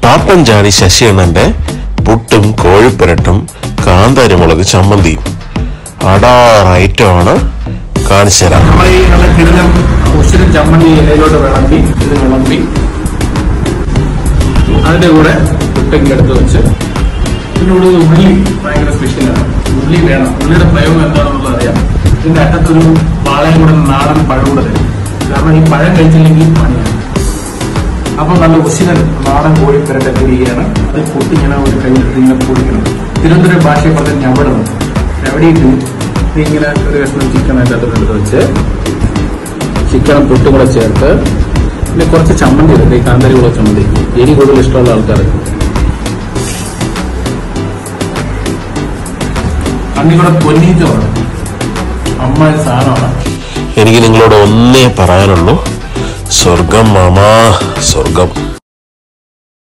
പാപ്പൻചാടി ശശിയണ്ണന്റെ പുട്ടും കോഴിപ്പുരട്ടും കാന്താരിമുളക് ചമ്മന്തിയും അടാറ് ഐറ്റമാണ് കാണിച്ചു തരാം നമ്മൾ ഈ നല്ല കിടിലം ഉശിരും ചമ്മന്തി ഇലയിലോട്ട് വിളമ്പി ഇത് വിളമ്പി അതിന്റെ കൂടെ പുട്ടൊക്കെ എടുത്ത് വെച്ച് ഇതിൻ്റെ കൂടെ ഒരു ഉള്ളി ഭയങ്കര സ്പെഷ്യലാണ് ഉള്ളി വേണം ഉള്ളിയുടെ പ്രയോഗം എന്താണെന്നുള്ളത് അറിയാം ഇതിന്റെ അറ്റത്തൊരു പാളയം കൂടെ നാടൻ പഴം കൂടെ തരും കാരണം ഈ പഴം കഴിച്ചില്ലെങ്കിൽ പണിയാണ് അപ്പൊ നല്ല ഉശിരൻ നാടൻ കോഴിപ്പരട്ടെ തിരികെയാണ് അത് പൊട്ടി ഇങ്ങനെ ഒരു കയ്യിലെടുത്ത് ഇങ്ങനെ പൊടിക്കണം തിരുവനന്തപുരം ഭാഷയെ പറഞ്ഞ ഞവടണം എവിടെയിട്ട് ഇങ്ങനെ ഒരു കഷ്ണം ചിക്കൻ അതിൻ്റെ അകത്തോട്ട് വെച്ച് ചിക്കനും പൊട്ടും കൂടെ ചേർത്ത് പിന്നെ കുറച്ച് ചമ്മന്തി എടുത്ത് ഈ കാന്താരി കൂടെ ചമ്മന്തി എരി കൂടുതൽ ഇഷ്ടമുള്ള ആൾക്കാർ അന്നി കൂടെ പൊന്നീറ്റമാണ് അമ്മ സാധനമാണ് എനിക്ക് നിങ്ങളോട് ഒന്നേ പറയാനുള്ളൂ സ്വർഗം മാമാ സ്വർഗം